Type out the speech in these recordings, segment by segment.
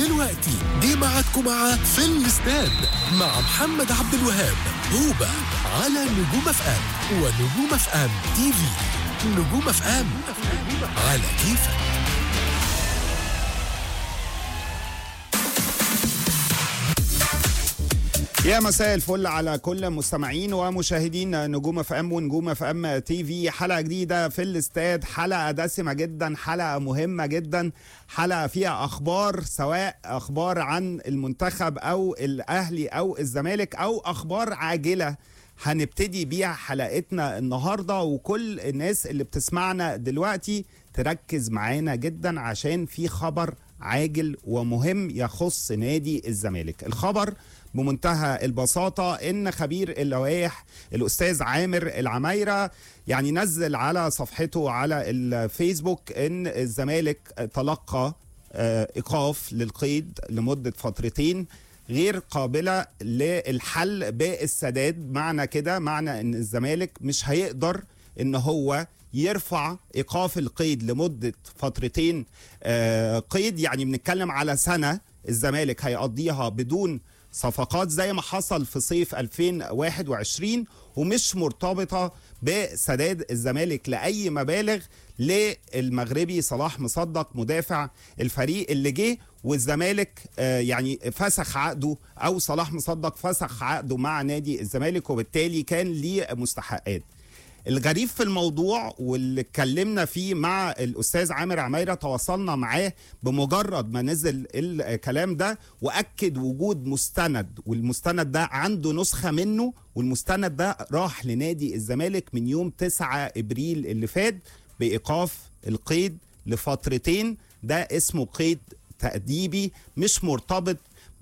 دلوقتي جه ميعادكم مع في الاستاد مع محمد عبد الوهاب هوبا على نجوم اف ام ونجوم اف ام تي في نجوم اف ام على كيفك يا مساء الفل على كل مستمعين ومشاهدين نجوم اف ام ونجوم اف ام تي في حلقه جديده في الاستاد حلقه دسمه جدا حلقه مهمه جدا حلقه فيها اخبار سواء اخبار عن المنتخب او الاهلي او الزمالك او اخبار عاجله هنبتدي بيها حلقتنا النهارده وكل الناس اللي بتسمعنا دلوقتي تركز معانا جدا عشان في خبر عاجل ومهم يخص نادي الزمالك الخبر بمنتهى البساطة إن خبير اللوائح الأستاذ عامر العمايرة يعني نزل على صفحته على الفيسبوك إن الزمالك تلقى آه، إيقاف للقيد لمدة فترتين غير قابلة للحل بالسداد معنى كده معنى إن الزمالك مش هيقدر إن هو يرفع ايقاف القيد لمده فترتين آه، قيد يعني بنتكلم على سنه الزمالك هيقضيها بدون صفقات زي ما حصل في صيف 2021 ومش مرتبطه بسداد الزمالك لاي مبالغ للمغربي صلاح مصدق مدافع الفريق اللي جه والزمالك آه، يعني فسخ عقده او صلاح مصدق فسخ عقده مع نادي الزمالك وبالتالي كان ليه مستحقات الغريب في الموضوع واللي اتكلمنا فيه مع الاستاذ عامر عمايره تواصلنا معاه بمجرد ما نزل الكلام ده واكد وجود مستند والمستند ده عنده نسخه منه والمستند ده راح لنادي الزمالك من يوم 9 ابريل اللي فات بايقاف القيد لفترتين ده اسمه قيد تأديبي مش مرتبط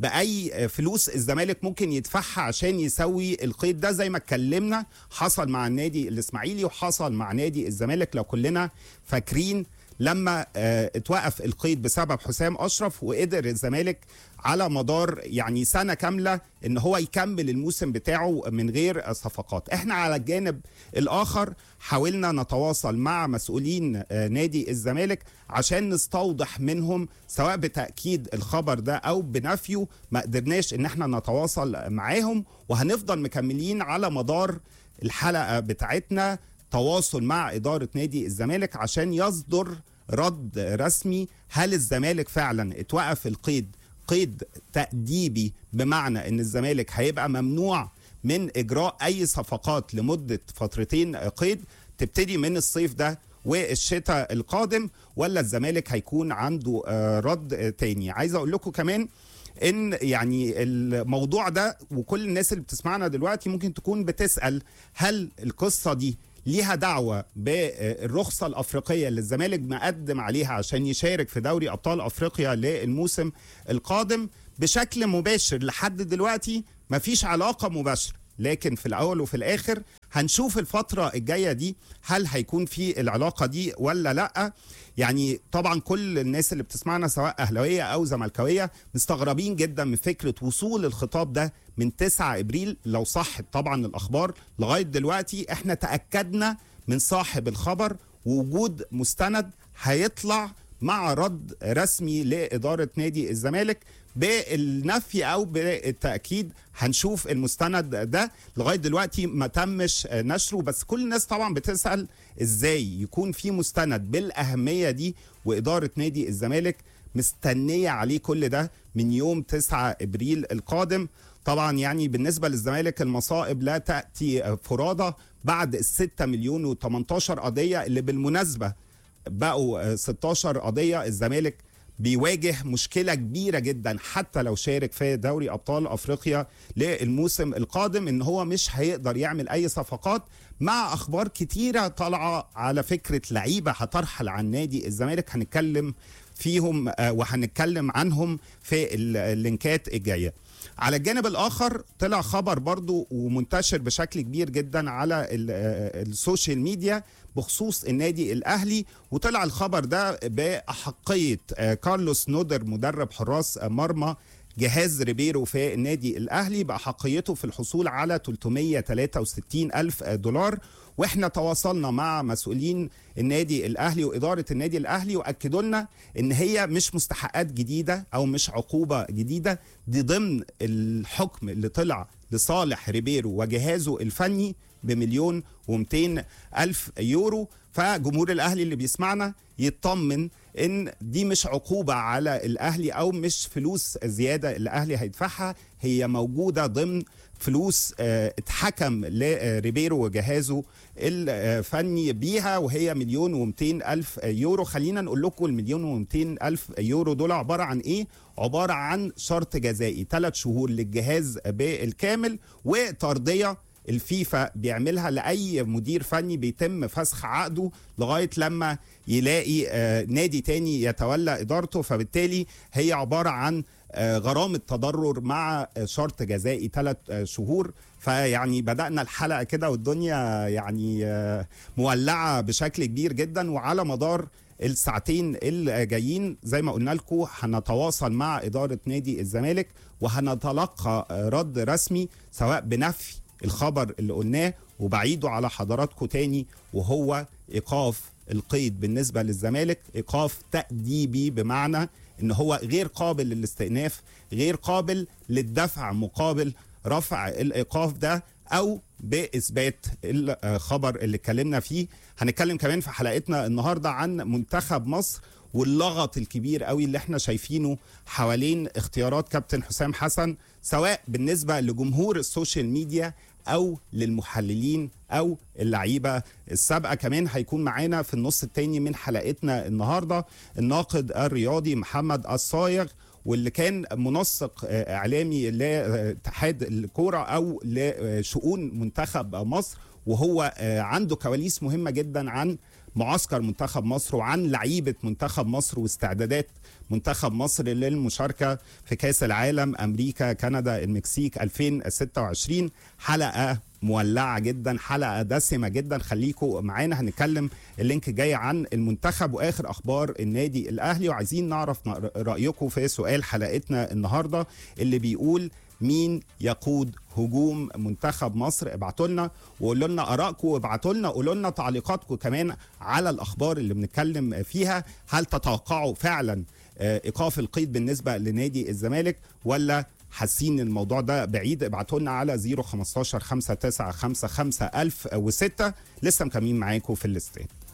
باي فلوس الزمالك ممكن يدفعها عشان يسوي القيد ده زي ما اتكلمنا حصل مع النادي الاسماعيلي وحصل مع نادي الزمالك لو كلنا فاكرين لما آه، اتوقف القيد بسبب حسام اشرف وقدر الزمالك على مدار يعني سنه كامله ان هو يكمل الموسم بتاعه من غير صفقات احنا على الجانب الاخر حاولنا نتواصل مع مسؤولين آه، نادي الزمالك عشان نستوضح منهم سواء بتاكيد الخبر ده او بنفيه ما قدرناش ان احنا نتواصل معاهم وهنفضل مكملين على مدار الحلقه بتاعتنا تواصل مع اداره نادي الزمالك عشان يصدر رد رسمي هل الزمالك فعلا اتوقف القيد قيد تأديبي بمعنى ان الزمالك هيبقى ممنوع من اجراء اي صفقات لمده فترتين قيد تبتدي من الصيف ده والشتاء القادم ولا الزمالك هيكون عنده آه، رد آه، تاني عايز اقول لكم كمان ان يعني الموضوع ده وكل الناس اللي بتسمعنا دلوقتي ممكن تكون بتسال هل القصه دي ليها دعوه بالرخصه الافريقيه اللي الزمالك مقدم عليها عشان يشارك في دوري ابطال افريقيا للموسم القادم بشكل مباشر لحد دلوقتي مفيش علاقه مباشره لكن في الاول وفي الاخر هنشوف الفتره الجايه دي هل هيكون في العلاقه دي ولا لا يعني طبعا كل الناس اللي بتسمعنا سواء اهلاويه او زملكاويه مستغربين جدا من فكره وصول الخطاب ده من 9 ابريل لو صح طبعا الاخبار لغايه دلوقتي احنا تاكدنا من صاحب الخبر ووجود مستند هيطلع مع رد رسمي لاداره نادي الزمالك بالنفي او بالتاكيد هنشوف المستند ده لغايه دلوقتي ما تمش نشره بس كل الناس طبعا بتسال ازاي يكون في مستند بالاهميه دي واداره نادي الزمالك مستنيه عليه كل ده من يوم 9 ابريل القادم طبعا يعني بالنسبه للزمالك المصائب لا تاتي فرادى بعد ال 6 مليون و18 قضيه اللي بالمناسبه بقوا 16 قضيه الزمالك بيواجه مشكله كبيره جدا حتى لو شارك في دوري ابطال افريقيا للموسم القادم ان هو مش هيقدر يعمل اي صفقات مع اخبار كتيره طالعه على فكره لعيبه هترحل عن نادي الزمالك هنتكلم فيهم آه، وهنتكلم عنهم في اللينكات الجايه على الجانب الاخر طلع خبر برضو ومنتشر بشكل كبير جدا على ال- آه، السوشيال ميديا بخصوص النادي الاهلي وطلع الخبر ده باحقيه آه، كارلوس نودر مدرب حراس آه، مرمى جهاز ريبيرو في النادي الاهلي باحقيته في الحصول على 363 الف دولار واحنا تواصلنا مع مسؤولين النادي الاهلي واداره النادي الاهلي واكدوا لنا ان هي مش مستحقات جديده او مش عقوبه جديده دي ضمن الحكم اللي طلع لصالح ريبيرو وجهازه الفني بمليون و200 الف يورو فجمهور الاهلي اللي بيسمعنا يطمن ان دي مش عقوبه على الاهلي او مش فلوس زياده الاهلي هيدفعها هي موجوده ضمن فلوس اه اتحكم لريبيرو وجهازه الفني بيها وهي مليون ومتين ألف يورو خلينا نقول لكم المليون ومتين ألف يورو دول عبارة عن إيه؟ عبارة عن شرط جزائي ثلاث شهور للجهاز بالكامل وترضية الفيفا بيعملها لاي مدير فني بيتم فسخ عقده لغايه لما يلاقي آه نادي تاني يتولى ادارته فبالتالي هي عباره عن آه غرامه تضرر مع شرط جزائي ثلاث آه شهور فيعني بدانا الحلقه كده والدنيا يعني مولعه بشكل كبير جدا وعلى مدار الساعتين الجايين زي ما قلنا لكم هنتواصل مع اداره نادي الزمالك وهنتلقى رد رسمي سواء بنفي الخبر اللي قلناه وبعيده على حضراتكم تاني وهو ايقاف القيد بالنسبه للزمالك ايقاف تاديبي بمعنى ان هو غير قابل للاستئناف غير قابل للدفع مقابل رفع الايقاف ده او باثبات الخبر اللي اتكلمنا فيه هنتكلم كمان في حلقتنا النهارده عن منتخب مصر واللغط الكبير قوي اللي احنا شايفينه حوالين اختيارات كابتن حسام حسن سواء بالنسبه لجمهور السوشيال ميديا او للمحللين او اللعيبه السابقه كمان هيكون معانا في النص الثاني من حلقتنا النهارده الناقد الرياضي محمد الصايغ واللي كان منسق اعلامي لاتحاد الكوره او لشؤون منتخب مصر وهو عنده كواليس مهمه جدا عن معسكر منتخب مصر وعن لعيبه منتخب مصر واستعدادات منتخب مصر للمشاركه في كاس العالم امريكا كندا المكسيك 2026 حلقه مولعه جدا حلقه دسمه جدا خليكم معانا هنتكلم اللينك جاي عن المنتخب واخر اخبار النادي الاهلي وعايزين نعرف رايكم في سؤال حلقتنا النهارده اللي بيقول مين يقود هجوم منتخب مصر ابعتوا لنا وقولوا لنا ارائكم وابعتوا لنا قولوا لنا تعليقاتكم كمان على الاخبار اللي بنتكلم فيها هل تتوقعوا فعلا ايقاف القيد بالنسبه لنادي الزمالك ولا حاسين الموضوع ده بعيد ابعتوا لنا على 015 5955 1006 لسه مكملين معاكم في الاستاد